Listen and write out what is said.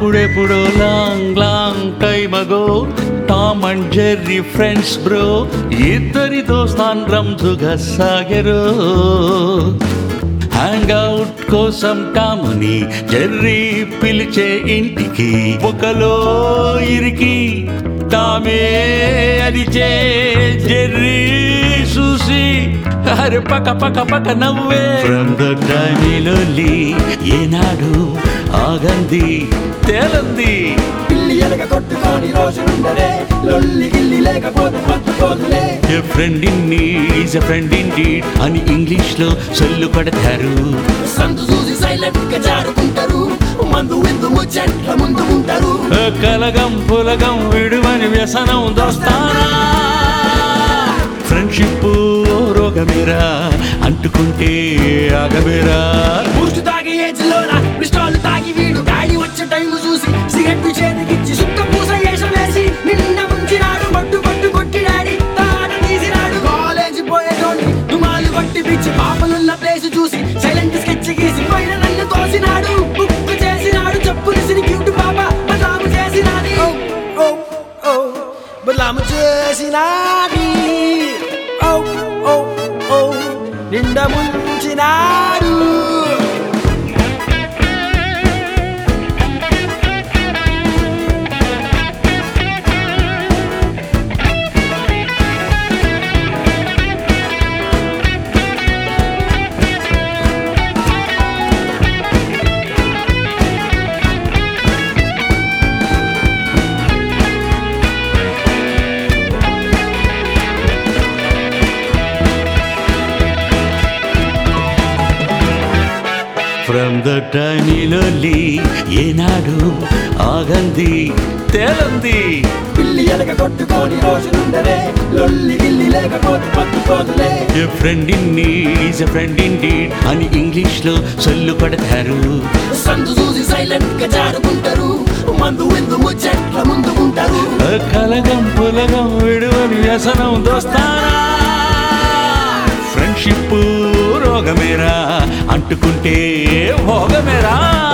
అప్పుడెప్పుడు long long time ago Tom and Jerry friends bro ఇద్దరితో స్థాన్ రంజుగా సాగరు hang out కోసం టాముని Jerry పిలిచే ఇంటికి ఒకలో ఇరికి టామే అరిచే జెర్రీ చూసి అరే పక్క పక్క పక్క నవ్వే ఫ్రమ్ ద టైమిలోలి ఏనాడు ఆగంది తేలంది పిల్లి ఎలక కొట్టుకొని రోజులుండరే లొల్లి గిల్లి లేకపోతే పట్టుకోదులే a friend in is a friend indeed అని ఇంగ్లీష్ లో సొల్లు కొడతారు సందు చూసి సైలెంట్ గా జారుకుంటారు మందు విందు ముచ్చట్ల ముందు ఉంటారు ఏ కలగం పులగం విడువని వ్యసనం దోస్తానా ఫ్రెండ్షిప్ రోగమేరా అంటుకుంటే ఆగమేరా బూస్ట్ తాగి ఏజ్ లోన పిస్టాల్ తాగి వీడు గాడి వచ్చే టైం చూసి సిగరెట్ చేతికిచ్చి సుక్క పూస వేషం వేసి నిన్న ముంచినాడు పట్టు పట్టు కొట్టి డాడీ తాట తీసినాడు కాలేజీ పోయేటోని దుమాలు కొట్టి పిచ్చి పాపలున్న ప్లేస్ చూసి సైలెంట్ స్కెచ్ గీసి పైన నన్ను తోసినాడు బుక్ చేసినాడు చెప్పు నిసిని క్యూట్ పాప బదలాము చేసినాది ఓ ఓ బదలాము చేసినాది ఓ ఓ ఓ నిండా ముంచినాడు ఫ్రమ్ ద టైమిలోలి ఏనాడు ఆగంది తేలంది పిల్లి ఎలక కొట్టుకొని రోజులుండరే లొల్లి గిల్లి లేకపోతే పట్టుకోదులే a friend in is a friend indeed అని ఇంగ్లీష్ లో సొల్లు కొడతారు సందు చూసి సైలెంట్ గా జారుకుంటారు మందు విందు ముచ్చట్ల ముందు ఉంటారు ఏ కలగం పులగం విడువని వ్యసనం దోస్తానా ఫ్రెండ్షిప్ రోగమేరా అంటుకుంటే భోగమేరా